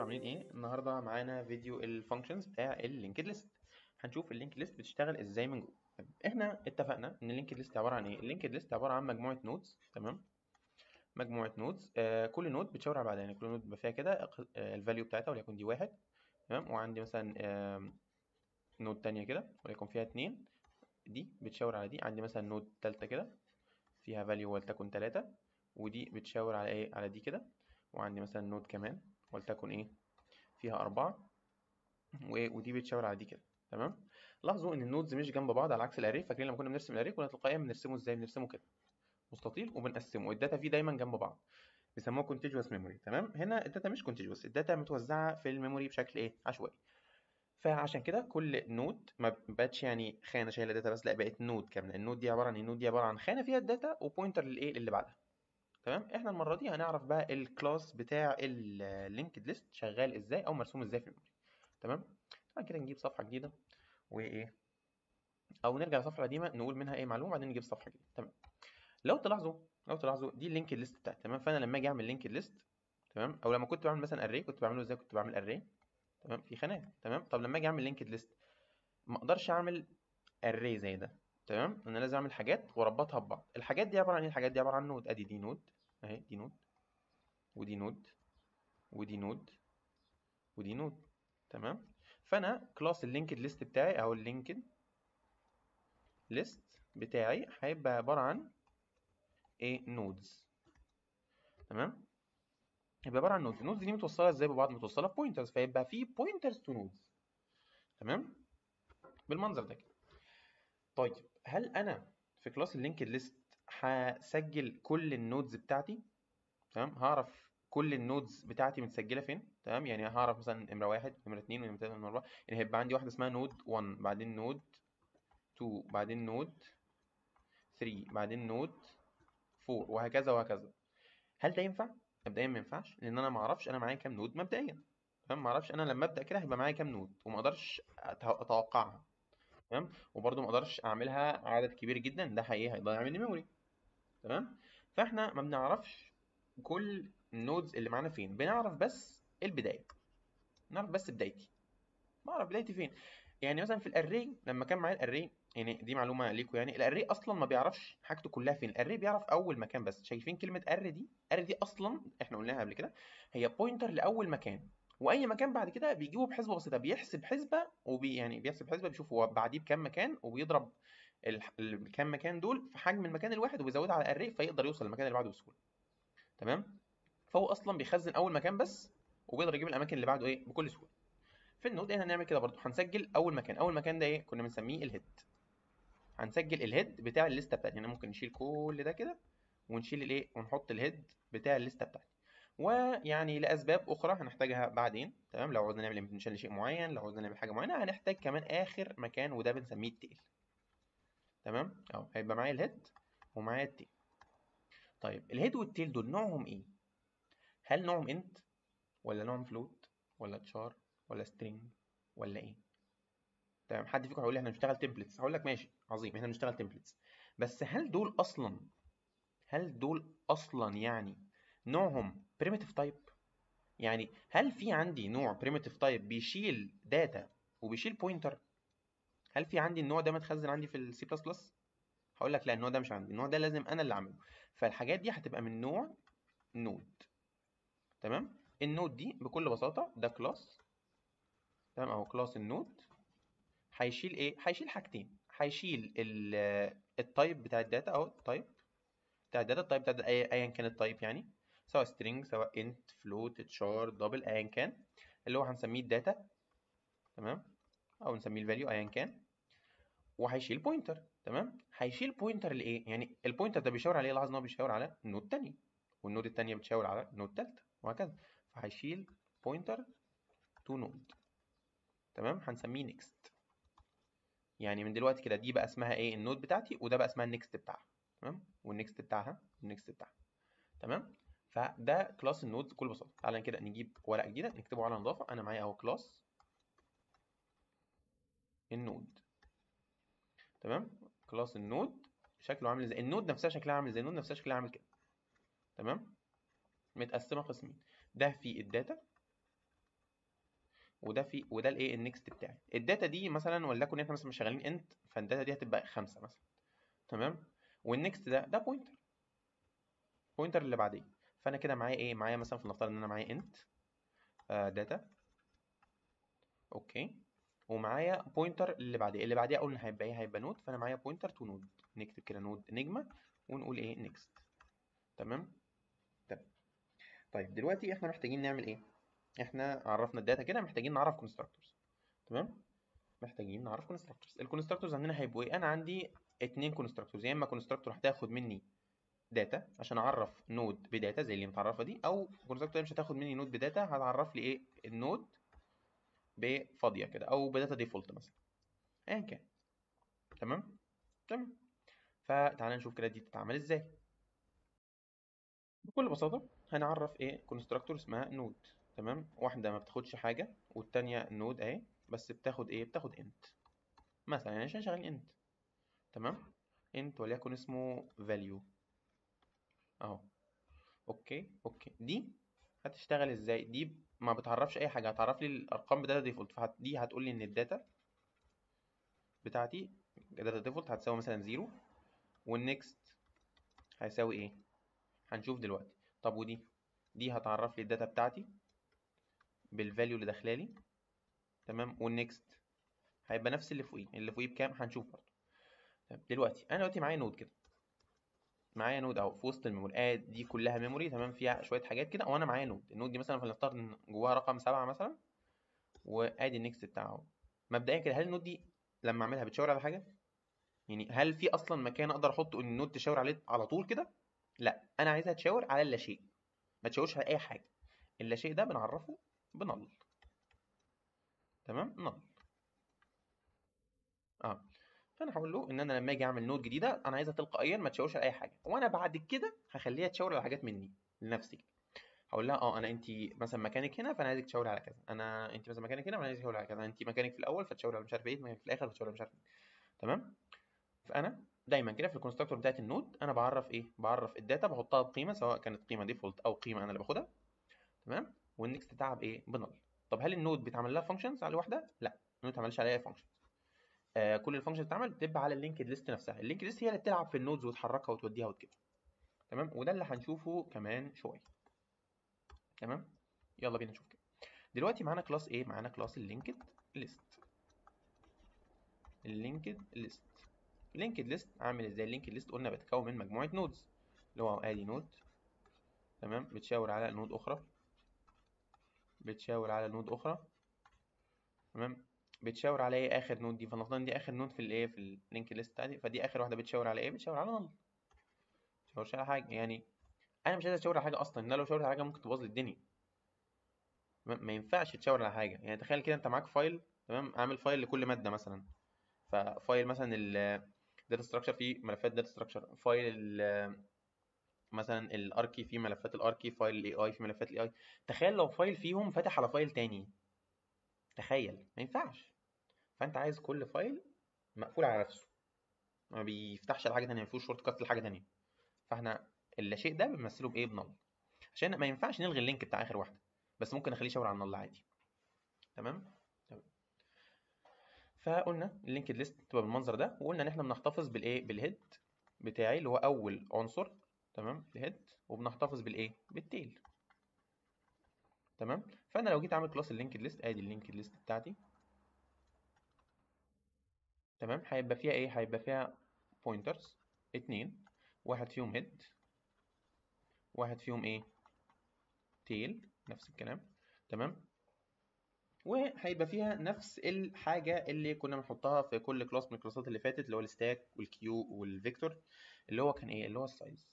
عاملين ايه النهارده معانا فيديو الفانكشنز بتاع اللينكد ليست هنشوف اللينكد ليست بتشتغل ازاي من جوه طيب، احنا اتفقنا ان اللينكد ليست عباره عن ايه اللينكد ليست عباره عن مجموعه نودز تمام مجموعه نودز آه كل نود بتشاور على بعضها يعني كل نود بيبقى فيها كده آه الفاليو بتاعتها وليكن دي واحد تمام وعندي مثلا آه نود تانية كده وليكن فيها اتنين دي بتشاور على دي عندي مثلا نود تالتة كده فيها فاليو ولتكن تلاتة ودي بتشاور على ايه على دي كده وعندي مثلا نود كمان ولتكن ايه فيها أربعة ودي بتشاور على دي كده تمام لاحظوا ان النودز مش جنب بعض على عكس الاري فاكرين لما كنا بنرسم الاري كنا تلقائيا بنرسمه ازاي بنرسمه كده مستطيل وبنقسمه الداتا فيه دايما جنب بعض بيسموه كونتيجوس ميموري تمام هنا الداتا مش كونتيجوس الداتا متوزعه في الميموري بشكل ايه عشوائي فعشان كده كل نود ما بقتش يعني خانه شايله داتا بس لا بقت نود كامله النود دي عباره عن النود دي عباره عن خانه فيها الداتا وبوينتر للايه اللي بعدها تمام احنا المره دي هنعرف بقى الكلاس بتاع اللينكد ليست شغال ازاي او مرسوم ازاي في الميموري تمام بعد كده نجيب صفحه جديده وايه او نرجع لصفحه قديمه نقول منها ايه معلومه بعدين نجيب صفحه جديده تمام لو تلاحظوا لو تلاحظوا دي اللينكد ليست بتاعتي تمام فانا لما اجي اعمل لينكد ليست تمام او لما كنت بعمل مثلا اري كنت بعمله ازاي كنت بعمل اري تمام في خانات تمام طب لما اجي اعمل لينكد ليست ما اقدرش اعمل اري زي ده تمام انا لازم اعمل حاجات واربطها ببعض الحاجات دي عباره عن ايه الحاجات دي عباره عن نود ادي دي نود اهي دي نود ودي نود ودي نود ودي نود تمام فانا كلاس اللينكد ليست بتاعي او اللينكد ليست بتاعي هيبقى عباره عن ايه نودز تمام يبقى عباره عن نودز النودز دي متوصله ازاي ببعض متوصله بوينترز فيبقى في بوينترز تو نودز تمام بالمنظر ده كده طيب هل انا في كلاس اللينكد ليست هسجل كل النودز بتاعتي تمام هعرف كل النودز بتاعتي متسجله فين تمام يعني هعرف مثلا نمره واحد نمره اتنين ونمره تلاته ونمره اربعه يعني هيبقى عندي واحده اسمها نود 1 بعدين نود 2 بعدين نود 3 بعدين نود 4 وهكذا وهكذا هل ده ينفع؟ مبدئيا ما ينفعش لان انا ما اعرفش انا معايا كام نود مبدئيا تمام ما اعرفش انا لما ابدا كده هيبقى معايا كام نود وما اقدرش اتوقعها تمام وبرده ما اقدرش اعملها عدد كبير جدا ده حقيقي هيضيع مني ميموري تمام فاحنا ما بنعرفش كل النودز اللي معانا فين بنعرف بس البدايه نعرف بس بدايتي بعرف بدايتي فين يعني مثلا في الاري لما كان معايا الاري يعني دي معلومه ليكم يعني الاري اصلا ما بيعرفش حاجته كلها فين الاري بيعرف اول مكان بس شايفين كلمه ار دي ار دي اصلا احنا قلناها قبل كده هي بوينتر لاول مكان واي مكان بعد كده بيجيبه بحسبه بسيطه بيحسب حسبه وبي يعني بيحسب حسبه بيشوف هو بعديه بكام مكان وبيضرب الكام مكان دول في حجم المكان الواحد وبيزودها على الاري فيقدر يوصل للمكان اللي بعده بسهوله تمام فهو اصلا بيخزن اول مكان بس وبيقدر يجيب الاماكن اللي بعده ايه بكل سهوله في النود احنا هنعمل كده برضو هنسجل اول مكان اول مكان ده ايه كنا بنسميه الهيد هنسجل الهيد بتاع الليسته بتاعتي يعني ممكن نشيل كل ده كده ونشيل الايه ونحط الهيد بتاع الليسته بتاعتي ويعني لاسباب اخرى هنحتاجها بعدين تمام لو عاوزنا نعمل امبلمنتيشن لشيء معين لو عاوزنا نعمل حاجه معينه هنحتاج كمان اخر مكان وده بنسميه التيل تمام اهو هيبقى معايا الهيد ومعايا التيل طيب الهيد والتيل دول نوعهم ايه هل نوعهم انت ولا نوعهم فلوت ولا تشار ولا سترينج ولا ايه تمام حد فيكم هيقول لي احنا بنشتغل تمبلتس هقول لك ماشي عظيم احنا بنشتغل تمبلتس بس هل دول اصلا هل دول اصلا يعني نوعهم primitive type يعني هل في عندي نوع primitive type بيشيل داتا وبيشيل بوينتر هل في عندي النوع ده متخزن عندي في السي بلس بلس هقول لك لا النوع ده مش عندي النوع ده لازم انا اللي اعمله فالحاجات دي هتبقى من نوع نود تمام النود دي بكل بساطه ده كلاس تمام اهو كلاس النود هيشيل ايه هيشيل حاجتين هيشيل التايب بتاع الداتا اهو التايب بتاع الداتا التايب بتاع الداتا ايا كان التايب يعني سواء string سواء int float char double ايا كان اللي هو هنسميه الداتا تمام او نسميه الفاليو ايا كان وهيشيل بوينتر تمام هيشيل بوينتر لايه يعني البوينتر ده بيشاور عليه لاحظ ان هو بيشاور على النود الثانيه والنود الثانيه بتشاور على النود الثالثه وهكذا فهيشيل بوينتر تو نود تمام هنسميه نيكست يعني من دلوقتي كده دي بقى اسمها ايه النود بتاعتي وده بقى اسمها النيكست بتاعها تمام والنيكست بتاعها والنيكست بتاعها تمام فده كلاس النودز بكل بساطه تعالى كده نجيب ورقه جديده نكتبه على نظافه انا معايا اهو كلاس النود تمام كلاس النود شكله عامل ازاي النود نفسها شكلها عامل ازاي النود نفسها شكلها عامل كده تمام متقسمه قسمين ده في الداتا وده في وده الايه النكست بتاعي الداتا دي مثلا وليكن احنا مثلا شغالين انت فالداتا دي هتبقى خمسة مثلا تمام والنكست ده ده بوينتر بوينتر اللي بعديه فانا كده معايا ايه معايا مثلا فلنفترض ان انا معايا انت داتا اوكي ومعايا بوينتر اللي بعديه اللي بعديه قلنا هيبقى ايه هيبقى نود فانا معايا بوينتر تو نود نكتب كده نود نجمه ونقول ايه نيكست تمام تمام طيب دلوقتي احنا محتاجين نعمل ايه احنا عرفنا الداتا كده محتاجين نعرف كونستراكتورز تمام محتاجين نعرف كونستراكتورز الكونستراكتورز عندنا هيبقوا ايه انا عندي اتنين كونستراكتورز يا اما كونستراكتور هتاخد مني داتا عشان اعرف نود بداتا زي اللي متعرفه دي او كونستراكتور مش هتاخد مني نود بداتا هتعرف لي ايه النود بفاضيه كده او بداتا ديفولت مثلا ايا كان تمام تمام فتعالى نشوف كده دي بتتعمل ازاي بكل بساطه هنعرف ايه كونستراكتور اسمها نود تمام واحده ما بتاخدش حاجه والتانيه نود اهي بس بتاخد ايه بتاخد انت مثلا يعني عشان شغالين انت تمام انت وليكن اسمه value اهو اوكي اوكي دي هتشتغل ازاي دي ما بتعرفش اي حاجه هتعرف لي الارقام بداتا ديفولت فدي هتقول لي ان الداتا بتاعتي داتا ديفولت هتساوي مثلا زيرو والنكست هيساوي ايه هنشوف دلوقتي طب ودي دي هتعرف لي الداتا بتاعتي بالفاليو اللي داخلالي تمام والنكست هيبقى نفس اللي فوقيه اللي فوقيه بكام هنشوف برضه طب دلوقتي انا دلوقتي معايا نود كده معايا نود اهو في وسط الميموري اد دي كلها ميموري تمام فيها شويه حاجات كده وانا معايا نود النود دي مثلا فلنفترض ان جواها رقم سبعة مثلا وادي النكست بتاعه مبدئيا كده هل النود دي لما اعملها بتشاور على حاجه يعني هل في اصلا مكان اقدر احطه ان النود تشاور عليه على طول كده لا انا عايزها تشاور على اللاشيء ما تشاورش على اي حاجه اللاشيء ده بنعرفه بنل تمام نل اه فانا هقول له ان انا لما اجي اعمل نود جديده انا عايزها تلقائيا ما تشاورش على اي حاجه وانا بعد كده هخليها تشاور على حاجات مني لنفسي هقول لها اه انا انت مثلا مكانك هنا فانا عايزك تشاوري على كذا انا انت مثلا مكانك هنا فانا عايزك تشاوري على كذا انت مكانك في الاول فتشاوري على مش عارف ايه مكانك في الاخر فتشاوري على مش عارف ايه تمام فانا دايما كده في الكونستراكتور بتاعت النود انا بعرف ايه بعرف الداتا بحطها بقيمه سواء كانت قيمه ديفولت او قيمه انا اللي باخدها تمام والنكست بتاعها بايه بنل طب هل النود بيتعمل لها فانكشنز على واحده لا النود ما بتعملش عليها فانكشنز آه كل الفانكشنز بتتعمل بتبقى على اللينكد ليست نفسها اللينكد ليست هي اللي بتلعب في النودز وتحركها وتوديها وتجيبها تمام وده اللي هنشوفه كمان شويه تمام يلا بينا نشوف كده دلوقتي معانا كلاس ايه معانا كلاس اللينكد ليست اللينكد ليست اللينكد ليست عامل ازاي اللينكد ليست قلنا بتتكون من مجموعه نودز اللي هو ادي نود تمام بتشاور على نود اخرى بتشاور على نود اخرى تمام بتشاور على ايه اخر نود دي فلنفترض ان دي اخر نود في الايه في اللينك ليست بتاعتي فدي اخر واحده بتشاور على ايه بتشاور على نل بتشاورش على حاجه يعني انا مش عايز اشاور على حاجه اصلا ان لو شاورت على حاجه ممكن تبوظ لي الدنيا ما ينفعش تشاور على حاجه يعني تخيل كده انت معاك فايل تمام عامل فايل لكل ماده مثلا ففايل مثلا الداتا ستراكشر فيه ملفات داتا ستراكشر فايل مثلا الاركي فيه ملفات الاركي فايل الاي اي فيه ملفات الاي اي تخيل لو فايل فيهم فتح على فايل تاني تخيل ما ينفعش فانت عايز كل فايل مقفول على نفسه ما بيفتحش على حاجه تانية ما فيهوش شورت كات لحاجه تانية فاحنا اللاشيء ده بنمثله بايه بنل عشان ما ينفعش نلغي اللينك بتاع اخر واحده بس ممكن اخليه يشاور على النل عادي تمام تمام فقلنا اللينكد ليست تبقى بالمنظر ده وقلنا ان احنا بنحتفظ بالايه بالهيد بتاعي اللي هو اول عنصر تمام الهيد وبنحتفظ بالايه بالتيل تمام فانا لو جيت اعمل كلاس اللينكد ليست ادي اللينكد ليست بتاعتي تمام هيبقى فيها ايه هيبقى فيها بوينترز اتنين واحد فيهم هيد واحد فيهم ايه تيل نفس الكلام تمام وهيبقى فيها نفس الحاجة اللي كنا بنحطها في كل كلاس من الكلاسات اللي فاتت اللي هو الستاك والكيو والفيكتور اللي هو كان ايه اللي هو السايز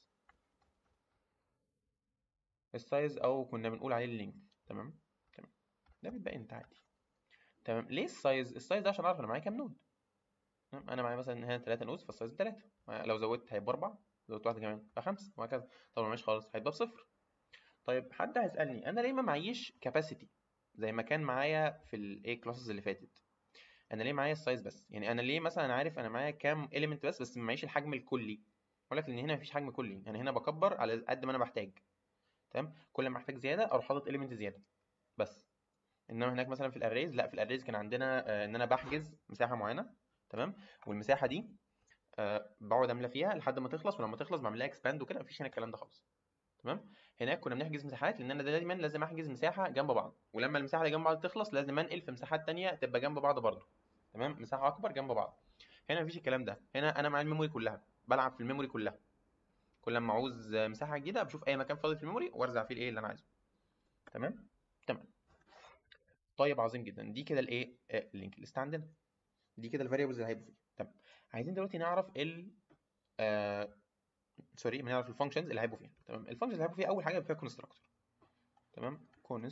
السايز او كنا بنقول عليه اللينك تمام تمام ده بيبقى انت عادي تمام ليه السايز السايز ده عشان اعرف انا معايا كام نود تمام انا معايا مثلا هنا 3 نودز فالسايز 3 لو زودت هيبقى 4 زودت واحده كمان يبقى 5 وهكذا طب ماشي خالص هيبقى بصفر طيب حد هيسالني انا ليه ما معيش كاباسيتي زي ما كان معايا في الايه كلاسز اللي فاتت انا ليه معايا السايز بس يعني انا ليه مثلا عارف انا معايا كام اليمنت بس بس ما معيش الحجم الكلي اقول لك ان هنا مفيش حجم كلي يعني هنا بكبر على قد ما انا بحتاج تمام كل ما احتاج زياده اروح حاطط اليمنت زياده بس انما هناك مثلا في الاريز لا في الاريز كان عندنا آه، ان انا بحجز مساحه معينه تمام والمساحه دي آه، بقعد املى فيها لحد ما تخلص ولما تخلص بعمل لها اكسباند وكده مفيش هنا الكلام ده خالص تمام هناك كنا بنحجز مساحات لان انا دايما لازم احجز مساحه جنب بعض ولما المساحه اللي جنب بعض تخلص لازم انقل في مساحات تانية تبقى جنب بعض برضو تمام مساحه اكبر جنب بعض هنا مفيش الكلام ده هنا انا معايا الميموري كلها بلعب في الميموري كلها كل لما عاوز مساحه جديده بشوف اي مكان فاضي في الميموري وارزع فيه الايه اللي انا عايزه تمام تمام طيب عظيم جدا دي كده الايه آه، اللينك ليست عندنا دي كده الفاريبلز اللي هيبقوا فيه تمام عايزين دلوقتي نعرف ال آه... سوري نعرف الفانكشنز اللي هيبقوا فيها تمام الفانكشنز اللي هيبقوا فيها اول حاجه بيبقى فيها كونستراكتور تمام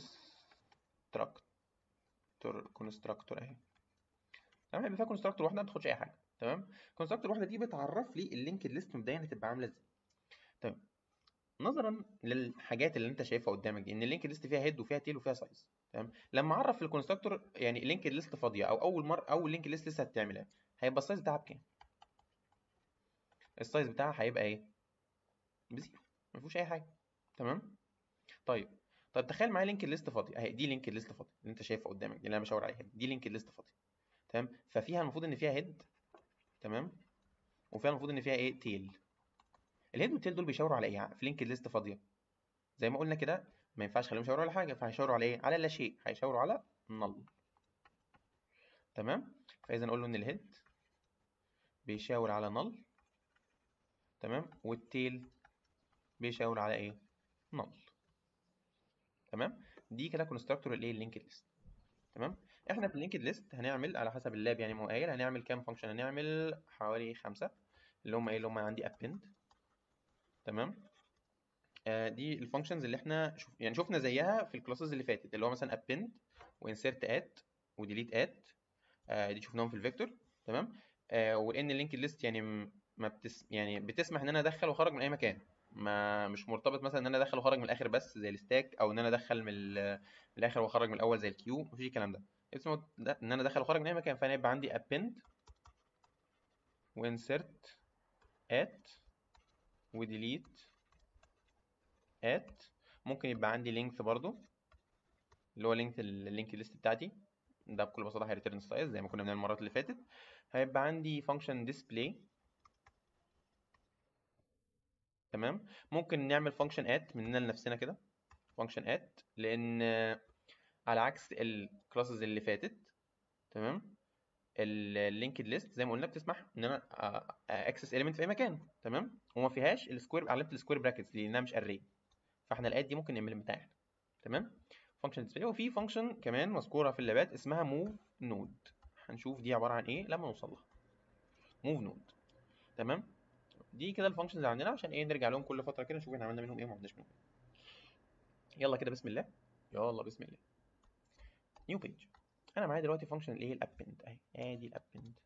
كونستراكتور كونستراكتور اهي تمام هيبقى فيها كونستراكتور واحده ما بتاخدش اي حاجه تمام كونستراكتور واحده دي بتعرف لي اللينك ليست مبدئيا هتبقى عامله ازاي تمام نظرا للحاجات اللي انت شايفها قدامك دي ان اللينك ليست فيها هيد وفيها تيل وفيها سايز تمام لما اعرف في الكونستراكتور يعني لينك ليست فاضيه او اول مره اول لينك ليست لسه هتعملها هيبقى السايز بتاعها بكام السايز بتاعها هيبقى ايه بزيرو ما فيهوش اي حاجه تمام طيب طب تخيل معايا لينك ليست فاضي اهي دي لينك ليست فاضي اللي انت شايفها قدامك دي اللي انا بشاور عليها دي لينك ليست فاضي تمام ففيها المفروض ان فيها هيد تمام وفيها المفروض ان فيها ايه تيل الهيد والتيل دول بيشاوروا على ايه في لينك ليست فاضيه زي ما قلنا كده ما ينفعش خليهم يشاوروا على حاجه فهيشاوروا على ايه على لا شيء هيشاوروا على نل تمام فاذا نقول له ان الهيد بيشاور على نل تمام والتيل بيشاور على ايه نل تمام دي كده كونستراكتور الايه اللينك ليست تمام احنا في اللينك ليست هنعمل على حسب اللاب يعني ما هو قايل هنعمل كام فانكشن هنعمل حوالي خمسة اللي هم ايه اللي هم عندي append تمام آه دي الفانكشنز اللي احنا شوف يعني شفنا زيها في الكلاسز اللي فاتت اللي هو مثلا append وinsert at وdelete at آه دي شفناهم في الفيكتور تمام آه وان اللينك ليست يعني م- ما بتس يعني بتسمح ان انا ادخل واخرج من اي مكان ما مش مرتبط مثلا ان انا ادخل واخرج من الاخر بس زي الستاك او ان انا ادخل من, ال- من الاخر واخرج من الاول زي الكيو مفيش الكلام ده اسمه ده ان انا ادخل واخرج من اي مكان فانا يبقى عندي append وinsert at وdelete at ممكن يبقى عندي length برضو اللي هو length اللينك ليست بتاعتي ده بكل بساطة هيريتيرن سايز زي ما كنا بنعمل المرات اللي فاتت هيبقى عندي function display تمام ممكن نعمل function at مننا لنفسنا كده function at لان على عكس الكلاسز اللي فاتت تمام اللينكد ليست زي ما قلنا بتسمح ان انا اكسس element في اي مكان تمام وما فيهاش السكوير علامه السكوير براكتس دي لانها مش اري فاحنا الات دي ممكن نعمل بتاعها احنا تمام فانكشن ديسبلاي وفي فانكشن كمان مذكوره في اللابات اسمها موف نود هنشوف دي عباره عن ايه لما نوصل لها موف نود تمام دي كده الفانكشنز اللي عندنا عشان ايه نرجع لهم كل فتره كده نشوف احنا عملنا منهم ايه وما عملناش منهم إيه. يلا كده بسم الله يلا بسم الله نيو بيج انا معايا دلوقتي فانكشن الايه الابند اهي ادي الابند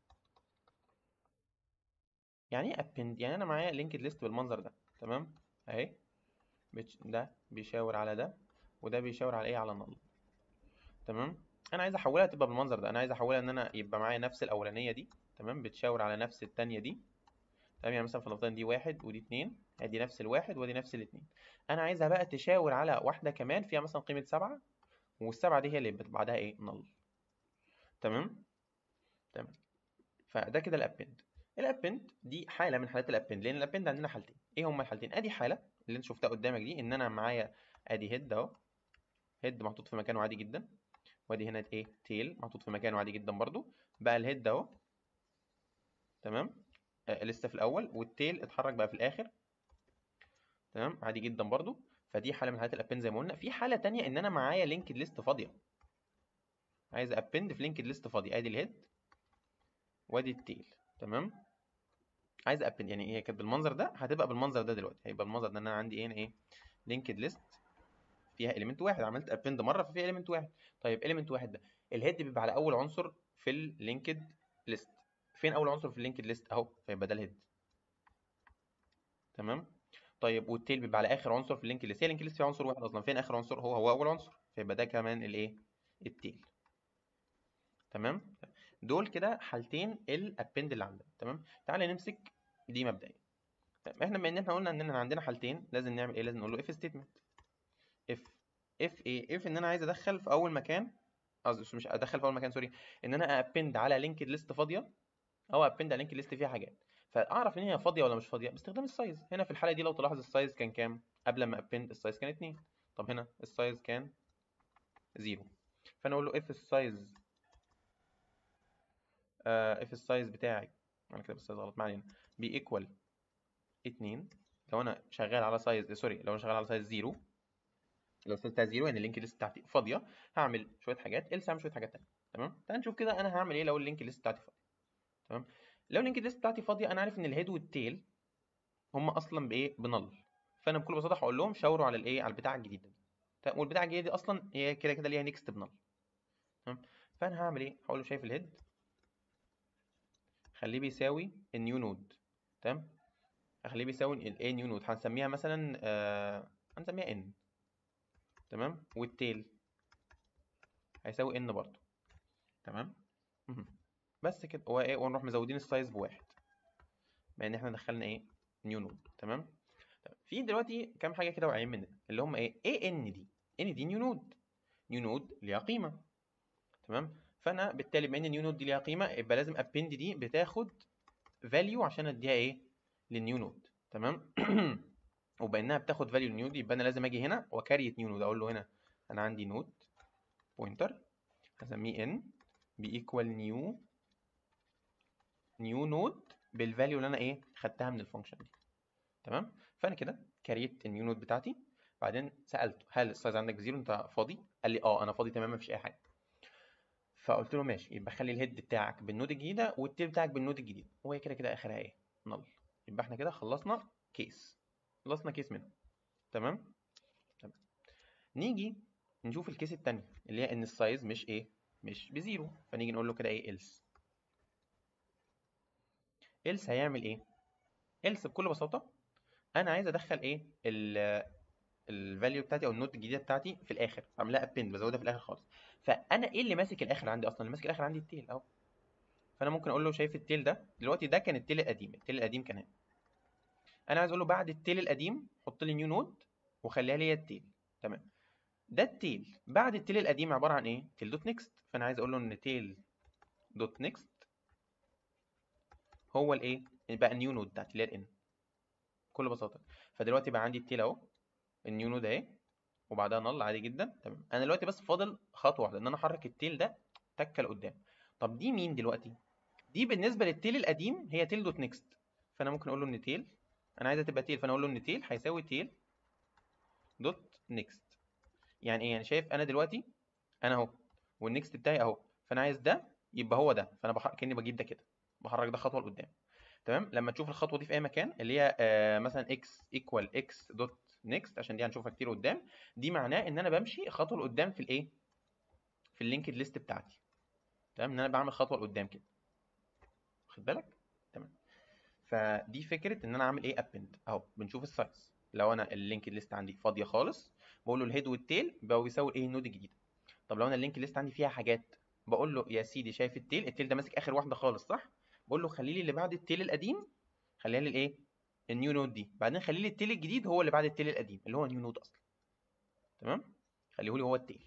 يعني ايه ابند يعني انا معايا لينكد ليست بالمنظر ده تمام اهي بتش- ده بيشاور على ده وده بيشاور على ايه على نل تمام انا عايز احولها تبقى بالمنظر ده انا عايز احولها ان انا يبقى معايا نفس الاولانيه دي تمام بتشاور على نفس التانية دي تمام يعني مثلا فلنفترض دي واحد ودي اتنين ادي نفس الواحد ودي نفس الاتنين انا عايزها بقى تشاور على واحده كمان فيها مثلا قيمه سبعة والسبعة دي هي اللي يبقى بعدها ايه نل تمام تمام فده كده الابند الابند دي حاله من حالات الابند لان الابند عندنا حالتين ايه هما الحالتين ادي حاله اللي انت شفتها قدامك دي ان انا معايا ادي هيد اهو هيد محطوط في مكانه عادي جدا وادي هنا ايه تيل محطوط في مكانه عادي جدا برضو بقى الهيد اهو تمام آه لسه في الاول والتيل اتحرك بقى في الاخر تمام عادي جدا برضو فدي حاله من حالات الابند زي ما قلنا في حاله تانية ان انا معايا لينكد ليست فاضيه عايز ابند في لينكد ليست فاضي ادي الهيد وادي التيل تمام عايز ابند يعني هي كانت بالمنظر ده هتبقى بالمنظر ده دلوقتي هيبقى المنظر ده ان انا عندي هنا ايه لينكد ليست فيها اليمنت واحد عملت ابند مره ففيها اليمنت واحد طيب اليمنت واحد ده الهيد بيبقى على اول عنصر في اللينكد ليست فين اول عنصر في اللينكد ليست اهو فيبقى ده الهيد تمام طيب والتيل بيبقى على اخر عنصر في اللينكد ليست هي اللينكد ليست فيها عنصر واحد اصلا فين اخر عنصر هو هو اول عنصر فيبقى ده كمان الايه التيل تمام دول كده حالتين الابند اللي عندنا تمام تعالى نمسك دي مبدئيا طيب احنا بما ان احنا قلنا ان عندنا حالتين لازم نعمل ايه لازم نقول له اف ستيتمنت اف اف ايه اف ان انا عايز ادخل في اول مكان قصدي مش ادخل في اول مكان سوري ان انا ابند على لينكد ليست فاضيه او ابند على لينكد ليست فيها حاجات فاعرف ان هي فاضيه ولا مش فاضيه باستخدام السايز هنا في الحاله دي لو تلاحظ السايز كان كام قبل ما ابند السايز كان 2 طب هنا السايز كان 0 فانا اقول له اف السايز اف السايز بتاعي انا كده السايز غلط ما علينا بي ايكوال 2 لو انا شغال على سايز سوري لو انا شغال على سايز 0 لو السايز بتاع 0 يعني اللينك ليست بتاعتي فاضيه هعمل شويه حاجات else هعمل شويه حاجات تانية تمام تعال نشوف كده انا هعمل ايه لو اللينك ليست بتاعتي فاضيه تمام لو اللينك ليست بتاعتي فاضيه انا عارف ان الهيد والتيل هم اصلا بايه بنل فانا بكل بساطه هقول لهم شاوروا على الايه على البتاع الجديده دي طيب والبتاع الجديده دي اصلا هي كده كده ليها نيكست بنل تمام فانا هعمل ايه هقول له شايف الهيد خليه بيساوي النيو نود تمام اخليه بيساوي الايه نيو نود هنسميها مثلا آه هنسميها ان تمام والتيل هيساوي ان برضو تمام مهم. بس كده هو ايه ونروح مزودين السايز بواحد بما ان احنا دخلنا ايه نيو نود تمام في دلوقتي كام حاجه كده واقعين مننا اللي هم ايه ايه ان دي ان دي نيو نود نيو نود ليها قيمه تمام فانا بالتالي بما ان نيو نود دي ليها قيمه يبقى لازم ابند دي بتاخد فاليو عشان اديها ايه للنيو نود تمام وبانها بتاخد فاليو للنيو نود يبقى انا لازم اجي هنا واكريت نيو نود اقول له هنا انا عندي نود بوينتر هسميه ان بيكوال نيو نيو نود بالفاليو اللي انا ايه خدتها من الفانكشن دي تمام فانا كده كريت النيو نود بتاعتي بعدين سالته هل السايز عندك بزيرو انت فاضي قال لي اه انا فاضي تمام مفيش اي حاجه فقلت له ماشي يبقى خلي الهيد بتاعك بالنود الجديده والتيل بتاعك بالنود الجديد وهي كده كده اخرها ايه نل يبقى احنا كده خلصنا كيس خلصنا كيس منه تمام تمام نيجي نشوف الكيس التانية اللي هي ان السايز مش ايه مش بزيرو فنيجي نقول له كده ايه else else هيعمل ايه else بكل بساطه انا عايز ادخل ايه الفاليو بتاعتي او النوت الجديده بتاعتي في الاخر بعملها ابند بزودها في الاخر خالص فانا ايه اللي ماسك الاخر عندي اصلا اللي ماسك الاخر عندي التيل اهو فانا ممكن اقول له شايف التيل ده دلوقتي ده كان التيل القديم التيل القديم كان هنا انا عايز اقول له بعد التيل القديم حط لي نيو نود وخليها لي التيل تمام ده التيل بعد التيل القديم عباره عن ايه تيل دوت نيكست فانا عايز اقول له ان تيل دوت نيكست هو الايه بقى النيو نود بتاعتي اللي هي الان بكل بساطه فدلوقتي بقى عندي التيل اهو النيو نود اهي وبعدها نل عادي جدا تمام انا دلوقتي بس فاضل خطوه واحده ان انا احرك التيل ده تكه لقدام طب دي مين دلوقتي دي بالنسبه للتيل القديم هي تيل دوت نيكست فانا ممكن اقول له ان تيل انا عايزها تبقى تيل فانا اقول له ان تيل هيساوي تيل دوت نيكست يعني ايه يعني شايف انا دلوقتي انا اهو والنيكست بتاعي اهو فانا عايز ده يبقى هو ده فانا بحرك كاني بجيب ده كده بحرك ده خطوه لقدام تمام لما تشوف الخطوه دي في اي مكان اللي هي آه مثلا x equal x دوت next عشان دي هنشوفها كتير قدام دي معناه ان انا بمشي خطوه لقدام في الايه في اللينكد ليست بتاعتي تمام ان انا بعمل خطوه لقدام كده واخد بالك تمام فدي فكره ان انا اعمل ايه ابند اهو بنشوف السايز لو انا اللينكد ليست عندي فاضيه خالص بقول له الهيد والتيل بقوا بيساوي ايه النود الجديده طب لو انا اللينكد ليست عندي فيها حاجات بقول له يا سيدي شايف التيل التيل ده ماسك اخر واحده خالص صح بقول له خلي لي اللي بعد التيل القديم خليها لي الايه النيو نود دي بعدين خلي لي التيل الجديد هو اللي بعد التيل القديم اللي هو نيو نود اصلا تمام خليه لي هو التيل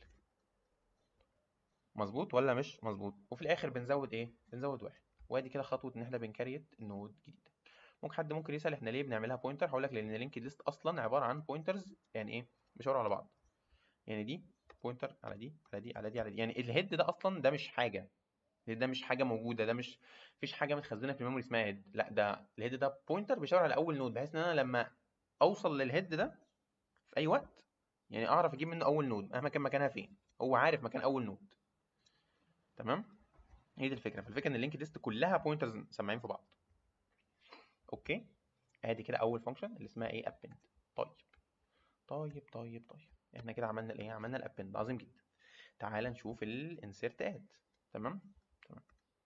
مظبوط ولا مش مظبوط وفي الاخر بنزود ايه بنزود واحد وادي كده خطوه ان احنا بنكريت نود جديده ممكن حد ممكن يسال احنا ليه بنعملها بوينتر هقول لك لان اللينكد ليست اصلا عباره عن بوينترز يعني ايه بيشاوروا على بعض يعني دي بوينتر على دي على دي على دي على دي يعني الهيد ده اصلا ده مش حاجه ده مش حاجه موجوده ده مش مفيش حاجه متخزنه في الميموري اسمها هيد لا ده الهيد ده بوينتر بيشاور على اول نود بحيث ان انا لما اوصل للهيد ده في اي وقت يعني اعرف اجيب منه اول نود مهما كان مكانها فين هو عارف مكان اول نود تمام هي دي الفكره فالفكره ان اللينك ليست كلها بوينترز مسمعين في بعض اوكي ادي كده اول فانكشن اللي اسمها ايه ابند طيب طيب طيب طيب احنا كده عملنا الايه عملنا الابند عظيم جدا تعال نشوف الانسيرت اد تمام تمام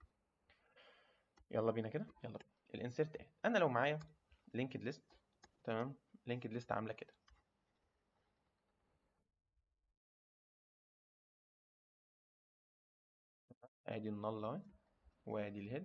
يلا بينا كده يلا بينا الانسيرت اد انا لو معايا لينكد ليست تمام لينكد ليست عامله كده ادي النل اهي وادي الهيد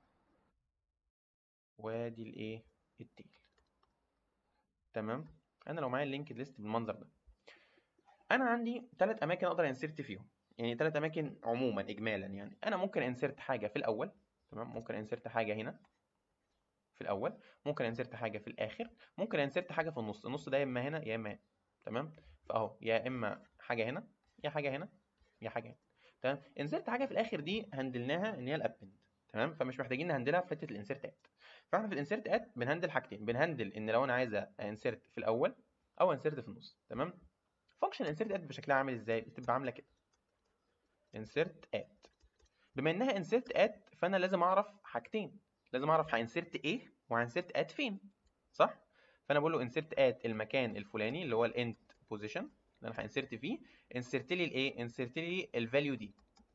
وادي الايه التيل تمام انا لو معايا اللينكد ليست بالمنظر ده انا عندي ثلاث اماكن اقدر انسرت فيهم يعني ثلاث اماكن عموما اجمالا يعني انا ممكن انسرت حاجه في الاول تمام ممكن انسرت حاجه هنا في الاول ممكن انسرت حاجه في الاخر ممكن انسرت حاجه في النص النص ده يا اما هنا يا اما هنا تمام فاهو يا اما حاجه هنا يا حاجه هنا يا حاجه هنا تمام انسرت حاجه في الاخر دي هندلناها ان هي الابند تمام فمش محتاجين نهندلها في حته الانسرتات فاحنا في الانسرت ات بنهندل حاجتين بنهندل ان لو انا عايز انسرت في الاول او انسرت في النص تمام فانكشن انسرت ات بشكلها عامل ازاي بتبقى عامله كده انسرت ات بما انها انسرت ات فانا لازم اعرف حاجتين لازم اعرف هانسرت ايه وهانسرت ات فين صح فانا بقول له انسرت ات المكان الفلاني اللي هو الانت بوزيشن اللي انا هانسرت فيه انسرت لي الايه انسرت لي الفاليو دي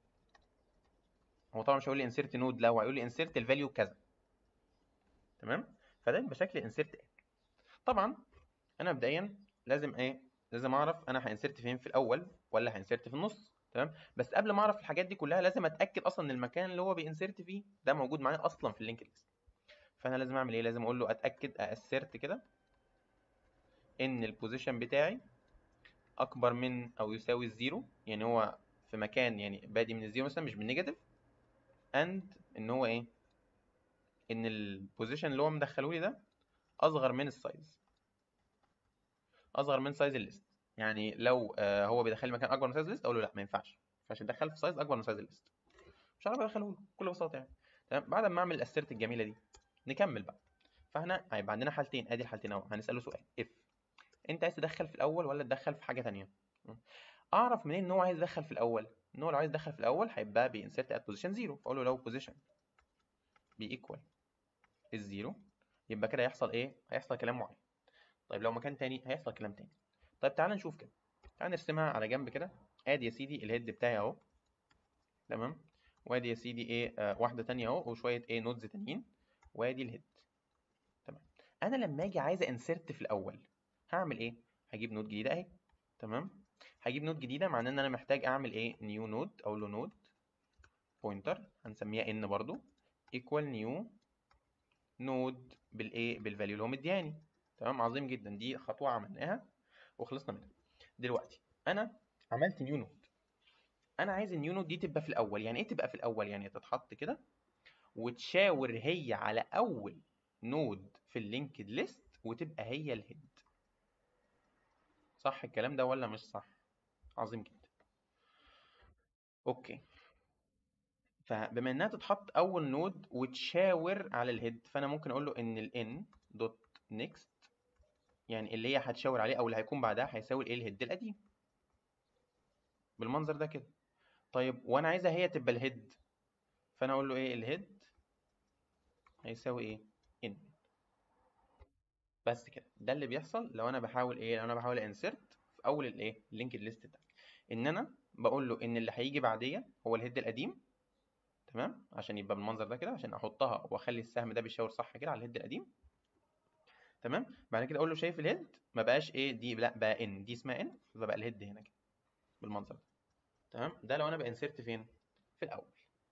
هو طبعا مش هيقول لي انسرت نود لا هو هيقول لي انسرت الفاليو كذا تمام فده يبقى شكل انسرت ات طبعا انا مبدئيا لازم ايه لازم اعرف انا هانسرت فين في الاول ولا هانسرت في النص تمام بس قبل ما اعرف الحاجات دي كلها لازم اتاكد اصلا ان المكان اللي هو بينسرت فيه ده موجود معايا اصلا في اللينك ليست فانا لازم اعمل ايه لازم اقول له اتاكد اسرت كده ان البوزيشن بتاعي اكبر من او يساوي الزيرو يعني هو في مكان يعني بادي من الزيرو مثلا مش بالنيجاتيف اند ان هو ايه ان البوزيشن اللي هو مدخله لي ده اصغر من السايز اصغر من سايز الليست يعني لو آه هو بيدخل لي مكان اكبر من سايز الليست اقول له لا ما ينفعش ما ينفعش تدخل في سايز اكبر من سايز الليست مش عارف ادخله له بكل بساطه يعني تمام بعد ما اعمل الاسيرت الجميله دي نكمل بقى فاحنا هيبقى عندنا حالتين ادي الحالتين اهو هنساله سؤال اف انت عايز تدخل في الاول ولا تدخل في حاجه ثانيه اعرف منين ان هو عايز يدخل في الاول ان هو لو عايز يدخل في الاول هيبقى بينسرت ات بوزيشن زيرو فاقول له لو بوزيشن بي ايكوال الزيرو يبقى كده هيحصل ايه هيحصل كلام معين طيب لو مكان تاني هيحصل كلام تاني طيب تعال نشوف كده تعال نرسمها على جنب كده ادي يا سيدي الهيد بتاعي اهو تمام وادي يا سيدي ايه آه واحده تانية اهو وشويه ايه نودز تانيين وادي الهيد تمام انا لما اجي عايز انسرت في الاول هعمل ايه هجيب نود جديده اهي تمام هجيب نود جديده معناه ان انا محتاج اعمل ايه نيو نود اقول له نود بوينتر هنسميها ان برضو ايكوال نيو نود بالايه بالفاليو اللي هو مدياني تمام عظيم جدا دي خطوه عملناها وخلصنا منها دلوقتي انا عملت نيو نود انا عايز النيو نود دي تبقى في الاول يعني ايه تبقى في الاول يعني تتحط كده وتشاور هي على اول نود في اللينكد ليست وتبقى هي الهيد صح الكلام ده ولا مش صح عظيم جدا اوكي فبما انها تتحط اول نود وتشاور على الهيد فانا ممكن اقول له ان الان دوت نيكست يعني اللي هي هتشاور عليه او اللي هيكون بعدها هيساوي الايه الهيد القديم بالمنظر ده كده طيب وانا عايزها هي تبقى الهيد فانا اقول له ايه الهيد هيساوي ايه ان بس كده ده اللي بيحصل لو انا بحاول ايه لو انا بحاول انسرت في اول الايه اللينك ليست بتاعي ان انا بقول له ان اللي هيجي بعديا هو الهيد القديم تمام عشان يبقى بالمنظر ده كده عشان احطها واخلي السهم ده بيشاور صح كده على الهيد القديم تمام بعد كده اقول له شايف الهيد ما بقاش ايه دي لا بقى ان دي اسمها ان فبقى الهيد هنا كده بالمنظر ده تمام ده لو انا بانسرت فين في الاول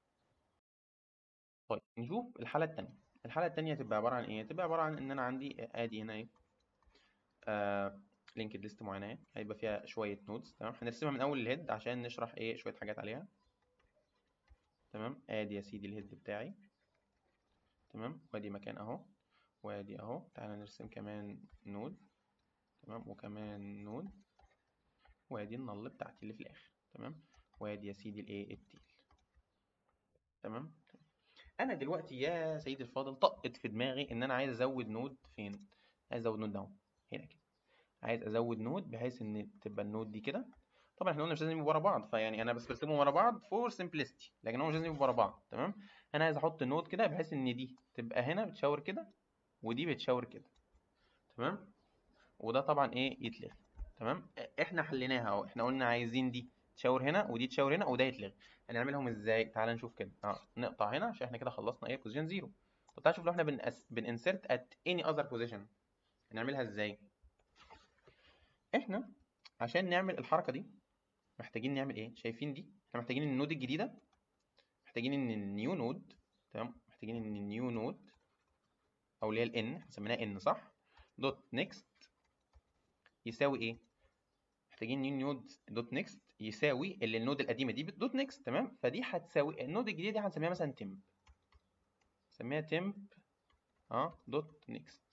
طيب نشوف الحاله الثانيه الحاله الثانيه تبقى عباره عن ايه تبقى عباره عن ان انا عندي ادي هنا ايه آه لينكد ليست معينه اهي هيبقى فيها شويه نودز تمام هنرسمها من اول الهيد عشان نشرح ايه شويه حاجات عليها تمام ادي يا سيدي الهيد بتاعي تمام وادي مكان اهو وادي اهو تعالى نرسم كمان نود تمام وكمان نود وادي النل بتاعتي اللي في الاخر تمام وادي يا سيدي الايه التيل تمام انا دلوقتي يا سيدي الفاضل طقت في دماغي ان انا عايز ازود نود فين عايز ازود نود اهو هنا كده عايز ازود نود بحيث ان تبقى النود دي كده طبعا احنا قلنا مش لازم يبقوا ورا بعض فيعني انا بس برسمهم ورا بعض فور سمبلستي لكن هو مش لازم يبقوا ورا بعض تمام انا عايز احط نود كده بحيث ان دي تبقى هنا بتشاور كده ودي بتشاور كده تمام وده طبعا ايه يتلغي تمام احنا حليناها اهو احنا قلنا عايزين دي تشاور هنا ودي تشاور هنا وده يتلغي هنعملهم ازاي تعال نشوف كده اه نقطع هنا عشان احنا كده خلصنا ايه بوزيشن زيرو طب تعال نشوف لو احنا بنأس... بننسرت ات اني اذر بوزيشن هنعملها ازاي احنا عشان نعمل الحركه دي محتاجين نعمل ايه شايفين دي احنا محتاجين النود الجديده محتاجين ان النيو نود تمام محتاجين ان النيو نود او اللي هي الان سميناها ان صح دوت نيكست يساوي ايه محتاجين نيو نود دوت نيكست يساوي اللي النود القديمه دي دوت نيكست تمام فدي هتساوي النود الجديده دي هنسميها مثلا تمب نسميها تمب اه دوت نيكست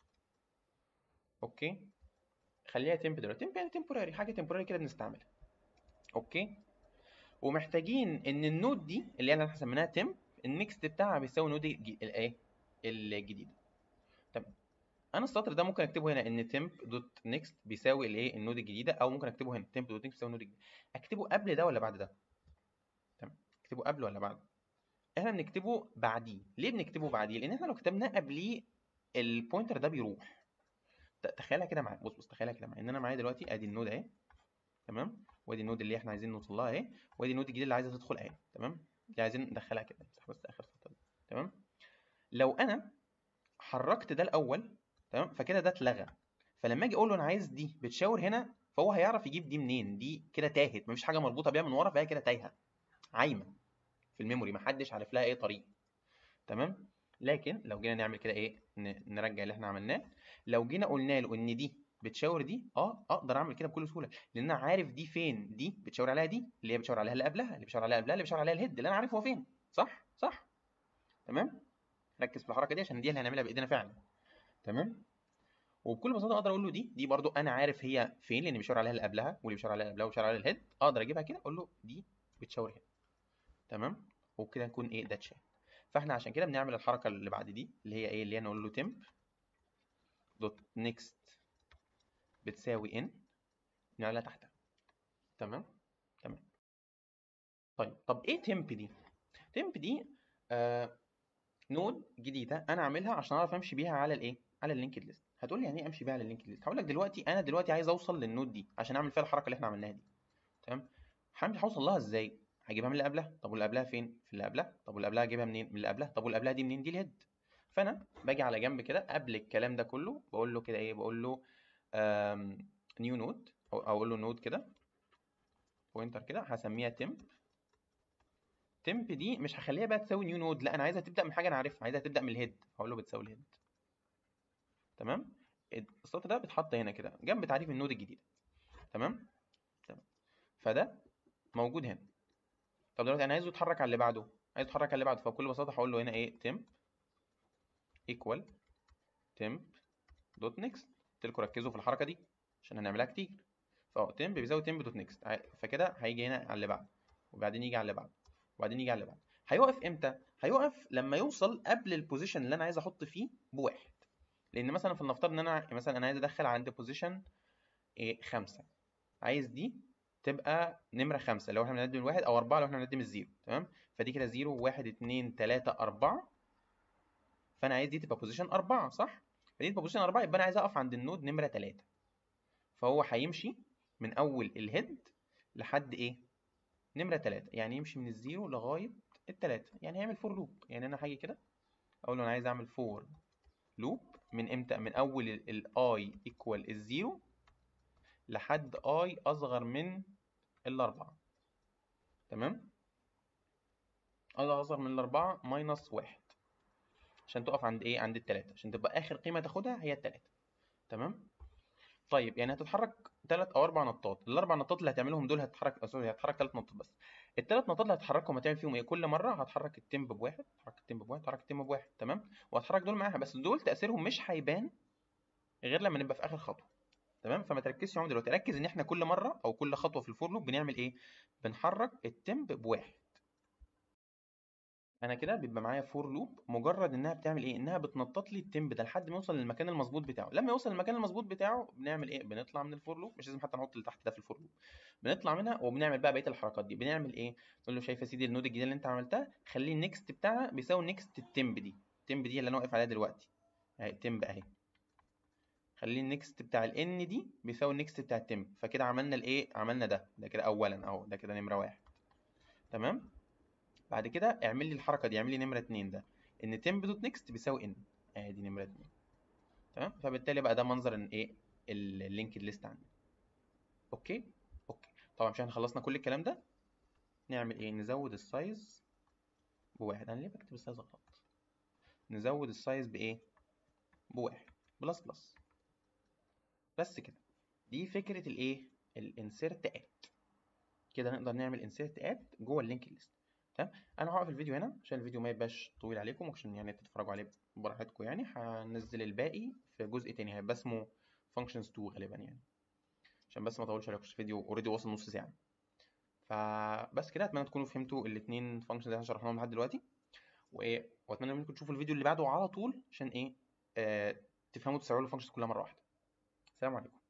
اوكي خليها تمب دلوقتي تمب يعني تمبوراري حاجه تمبوراري كده بنستعملها اوكي ومحتاجين ان النود دي اللي احنا سميناها تمب النكست بتاعها بيساوي نود الايه الجديده تمام انا السطر ده ممكن اكتبه هنا ان temp دوت نيكست بيساوي الايه النود الجديده او ممكن اكتبه هنا temp دوت نيكست بيساوي النود الجديده اكتبه قبل ده ولا بعد ده تمام اكتبه قبل ولا بعد احنا بنكتبه بعديه ليه بنكتبه بعديه لان احنا لو كتبناه قبليه البوينتر ده بيروح تخيلها كده معايا بص بص تخيلها كده معايا ان انا معايا دلوقتي ادي النود اهي تمام وادي النود اللي احنا عايزين نوصل لها اهي وادي النود الجديده اللي عايزه تدخل اهي تمام دي عايزين ندخلها كده نمسح بس اخر سطر تمام لو انا حركت ده الاول تمام فكده ده اتلغى فلما اجي اقول له انا عايز دي بتشاور هنا فهو هيعرف يجيب دي منين دي كده تاهت مفيش حاجه مربوطه بيها من ورا فهي كده تايهه عايمه في الميموري محدش عارف لها ايه طريق تمام لكن لو جينا نعمل كده ايه نرجع اللي احنا عملناه لو جينا قلنا له ان دي بتشاور دي اه اقدر اعمل كده بكل سهوله لان انا عارف دي فين دي بتشاور عليها دي اللي هي بتشاور عليها اللي قبلها اللي بتشاور عليها قبلها اللي بتشاور عليها الهيد اللي انا عارف هو فين صح صح تمام ركز في الحركه دي عشان دي اللي هنعملها بايدينا فعلا تمام وبكل بساطه اقدر اقول له دي دي برضو انا عارف هي فين لان بيشاور عليها اللي قبلها واللي بيشاور عليها اللي قبلها وبيشاور عليها الهيد اقدر اجيبها كده اقول له دي بتشاور هنا تمام وبكده نكون ايه ده اتشال فاحنا عشان كده بنعمل الحركه اللي بعد دي اللي هي ايه اللي هي نقول له temp دوت next بتساوي ان نعملها تحتها تمام تمام طيب طب ايه temp دي temp دي آه نود جديده انا عاملها عشان اعرف امشي بيها على الايه على اللينكد ليست هتقول لي يعني ايه امشي بيها على اللينكد ليست هقول لك دلوقتي انا دلوقتي عايز اوصل للنود دي عشان اعمل فيها الحركه اللي احنا عملناها دي تمام هوصل لها ازاي هجيبها من اللي قبلها طب واللي قبلها فين في اللي قبلها طب واللي قبلها اجيبها منين من اللي قبلها طب واللي قبلها دي منين دي الهيد فانا باجي على جنب كده قبل الكلام ده كله بقول له كده ايه بقول له نيو نود او اقول له نود كده بوينتر كده هسميها تمب تمب دي مش هخليها بقى تساوي نيو نود لا انا عايزها تبدا من حاجه انا عارفها عايزها تبدا من الهيد هقول له بتساوي الهيد تمام السطر ده بيتحط هنا كده جنب تعريف النود الجديده تمام تمام فده موجود هنا طب دلوقتي انا عايزه يتحرك على اللي بعده عايز يتحرك على اللي بعده فبكل بساطه هقول له هنا ايه temp equal temp دوت next قلت لكم ركزوا في الحركه دي عشان هنعملها كتير فهو temp بيساوي temp دوت next فكده هيجي هنا على اللي بعده وبعدين يجي على اللي بعده وبعدين يجي على اللي بعده هيقف امتى هيقف لما يوصل قبل البوزيشن اللي انا عايز احط فيه بواحد لان مثلا فلنفترض ان انا مثلا انا عايز ادخل عند بوزيشن إيه خمسة عايز دي تبقى نمرة خمسة لو احنا بنقدم الواحد أو أربعة لو احنا بنقدم الزيرو تمام فدي كده زيرو واحد اتنين تلاتة أربعة فأنا عايز دي تبقى بوزيشن أربعة صح؟ فدي تبقى بوزيشن أربعة يبقى أنا عايز أقف عند النود نمرة تلاتة فهو هيمشي من أول الهيد لحد إيه؟ نمرة تلاتة يعني يمشي من الزيرو لغاية التلاتة يعني هيعمل فور لوب يعني أنا هاجي كده أقول له أنا عايز أعمل فور لوب من إمتى؟ من أول الأي إيكوال الزيرو لحد اي اصغر من الاربعة تمام اي اصغر من الاربعة ماينس واحد عشان تقف عند ايه عند التلاتة عشان تبقى اخر قيمة تاخدها هي التلاتة تمام طيب يعني هتتحرك تلات او اربع نطات الاربع نطات اللي هتعملهم دول هتتحرك سوري هتتحرك تلات نطات بس التلات نطات اللي هتحركهم هتعمل فيهم ايه كل مره هتحرك التمب بواحد هتحرك التمب بواحد هتحرك التمب بواحد تمام وهتحرك دول معاها بس دول تاثيرهم مش هيبان غير لما نبقى في اخر خطوه تمام فما تركزش معاهم دلوقتي ركز ان احنا كل مره او كل خطوه في الفور لوب بنعمل ايه بنحرك التمب بواحد انا كده بيبقى معايا فور لوب مجرد انها بتعمل ايه انها بتنطط لي التمب ده لحد ما يوصل للمكان المظبوط بتاعه لما يوصل للمكان المظبوط بتاعه بنعمل ايه بنطلع من الفور لوب مش لازم حتى نحط اللي تحت ده في الفور لوب بنطلع منها وبنعمل بقى بقيه الحركات دي بنعمل ايه نقول له شايف يا سيدي النود الجديده اللي انت عملتها خلي النكست بتاعها بيساوي نكست التمب دي التمب دي اللي انا واقف عليها دلوقتي اهي التمب اهي خلي النكست بتاع الان دي بيساوي النكست بتاع التمب فكده عملنا الايه عملنا ده ده كده اولا اهو ده كده نمره واحد تمام بعد كده اعمل لي الحركه دي اعمل لي نمره اتنين ده ان تمب دوت نكست بيساوي ان ادي نمره اتنين تمام فبالتالي بقى ده منظر ان ايه اللينكد ليست عندي اوكي اوكي طبعا مش احنا خلصنا كل الكلام ده نعمل ايه نزود السايز بواحد انا ليه بكتب السايز غلط نزود السايز بايه بواحد بلس بلس بس كده دي فكرة الايه الانسيرت ات كده نقدر نعمل انسيرت ات جوه اللينك ليست تمام انا هوقف الفيديو هنا عشان الفيديو ما يبقاش طويل عليكم وعشان يعني تتفرجوا عليه براحتكم يعني هنزل الباقي في جزء تاني هيبقى اسمه functions 2 غالبا يعني عشان بس ما اطولش عليكم الفيديو اوريدي وصل نص ساعه فبس كده اتمنى تكونوا فهمتوا الاثنين فانكشنز اللي احنا شرحناهم لحد دلوقتي وايه واتمنى انكم تشوفوا الفيديو اللي بعده على طول عشان ايه آه تفهموا تستوعبوا الفانكشنز كلها مره واحده السلام عليكم